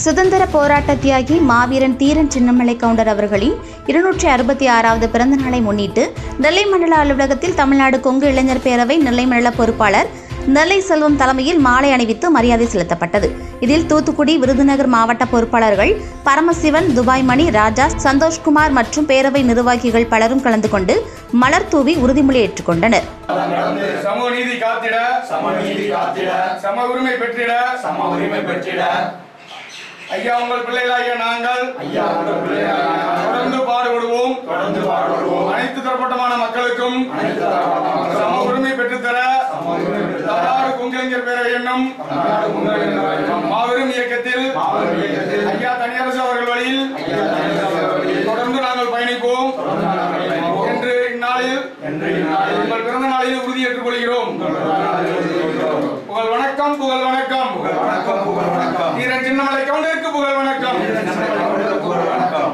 சுதந்திர போராட்ட தியாகி மாவீரன் தீரன் சின்னமலை கவுண்டர் அவர்களின் இருநூற்றி அறுபத்தி ஆறாவது பிறந்த நாளை முன்னிட்டு நெல்லை மண்டல அலுவலகத்தில் தமிழ்நாடு கொங்கு இளைஞர் பேரவை நெல்லை மண்டல பொறுப்பாளர் நெல்லை செல்வம் தலைமையில் மாலை அணிவித்து மரியாதை செலுத்தப்பட்டது இதில் தூத்துக்குடி விருதுநகர் மாவட்ட பொறுப்பாளர்கள் பரமசிவன் துபாய் மணி ராஜா சந்தோஷ்குமார் மற்றும் பேரவை நிர்வாகிகள் பலரும் கலந்து கொண்டு மலர் தூவி உறுதிமொழி ஏற்றுக்கொண்டனர் சமூக நீதி காத்திட சமநீதி காத்திட சம உரிமை பெற்றிட சம உரிமை பெற்றிட ஐயா உங்கள் பிள்ளைகளாகிய நாங்கள் ஐயா உங்கள் பிள்ளைகளாகிய நாங்கள் தொடர்ந்து பாடுபடுவோம் தொடர்ந்து பாடுபடுவோம் அனைத்து தரப்பட்டமான மக்களுக்கும் அனைத்து தரப்பட்ட மக்களுக்கும் சம உரிமை பெற்றுத்தர சம உரிமை பெற்றுத்தர தமிழ்நாடு குங்கிளைஞர் பேரவை என்னும் தமிழ்நாடு முன்னேற்ற கழகம் மாபெரும் இயக்கத்தில் மாபெரும் இயக்கத்தில் ஐயா தனியரசு அவர்கள் வழியில் ஐயா தனியார் அவர்களில் தொடர்ந்து நாங்கள் பயணிப்போம் தொடர்ந்து நாங்கள் பயணிப்போம் என்று இந்நாளில் என்று இந்நாளில் உங்கள் பிறந்த நாளில் உறுதியேற்றுக் கொள்கிறோம் புகழ் வணக்கம் புகழ் வணக்கம் புகழ் வணக்கம் புகழ் வணக்கம் வீரன் சின்னமலை கவுண்டருக்கு புகழ் வணக்கம் புகழ் வணக்கம்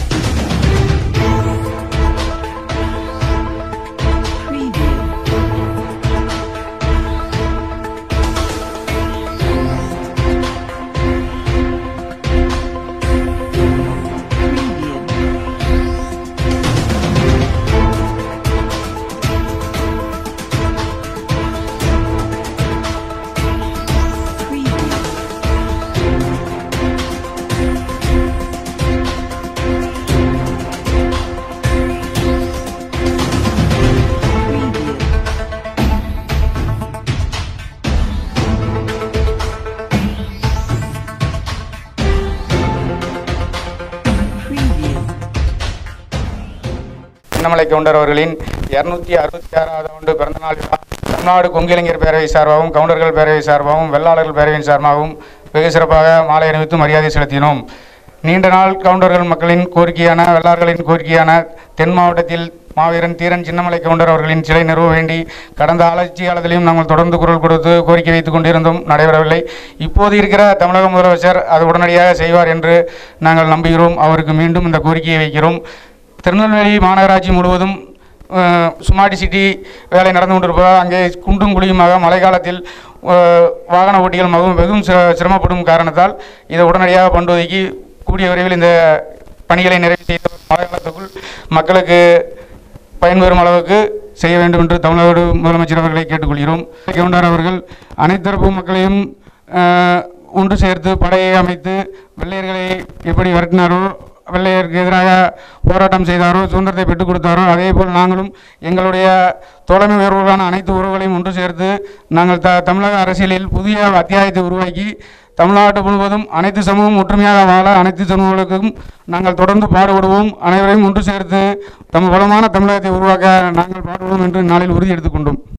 சின்னமலை கவுண்டர் அவர்களின் இருநூத்தி அறுபத்தி ஆறாவது ஆண்டு பிறந்தநாள் விழா தமிழ்நாடு கொங்கிளைஞர் பேரவை சார்பாகவும் கவுண்டர்கள் பேரவை சார்பாகவும் வெள்ளாளர்கள் பேரவையின் சார்பாகவும் வெகு சிறப்பாக மாலை அணிவித்து மரியாதை செலுத்தினோம் நீண்ட நாள் கவுண்டர்கள் மக்களின் கோரிக்கையான வெள்ளாளர்களின் கோரிக்கையான தென் மாவட்டத்தில் மாவீரன் தீரன் சின்னமலை கவுண்டர் அவர்களின் சிலை நிறுவ வேண்டி கடந்த ஆட்சியாளத்திலையும் நாங்கள் தொடர்ந்து குரல் கொடுத்து கோரிக்கை வைத்துக் கொண்டிருந்தோம் நடைபெறவில்லை இப்போது இருக்கிற தமிழக முதலமைச்சர் அது உடனடியாக செய்வார் என்று நாங்கள் நம்புகிறோம் அவருக்கு மீண்டும் இந்த கோரிக்கையை வைக்கிறோம் திருநெல்வேலி மாநகராட்சி முழுவதும் அஹ், சுமார்ட் சிட்டி வேலை நடந்து கொண்டிருப்பதால் அங்கே குண்டும் குழியுமாக மழைக்காலத்தில் அஹ், வாகன ஓட்டிகள் மிகவும் வெகும் சிர- சிரமப்படும் காரணத்தால் இதை உடனடியாக பண்டு ஒதுக்கி கூடிய விரைவில் இந்த பணிகளை நிறைவு செய்த மழை காலத்துக்குள் மக்களுக்கு பயன்பெறும் அளவுக்கு செய்ய வேண்டும் என்று தமிழ்நாடு முதலமைச்சர் அவர்களை கேட்டுக்கொள்கிறோம் கவுண்டர் அவர்கள் அனைத்து தரப்பு மக்களையும் அஹ், ஒன்று சேர்த்து படையை அமைத்து வெள்ளையர்களை எப்படி விரட்டினாரோ வெள்ளையருக்கு எதிராக போராட்டம் செய்தாரோ சுதந்திரத்தை பெற்றுக் கொடுத்தாரோ அதே போல் நாங்களும் எங்களுடைய தோழமை உயர்வுகளான அனைத்து உறவுகளையும் ஒன்று சேர்த்து நாங்கள் த தமிழக அரசியலில் புதிய அத்தியாயத்தை உருவாக்கி தமிழ்நாடு முழுவதும் அனைத்து சமூகம் ஒற்றுமையாக வாழ அனைத்து சமூகங்களுக்கும் நாங்கள் தொடர்ந்து பாடுபடுவோம் அனைவரையும் ஒன்று சேர்த்து தம் வளமான தமிழகத்தை உருவாக்க நாங்கள் பாடுவோம் என்று நாளில் உறுதி எடுத்துக்கொண்டோம்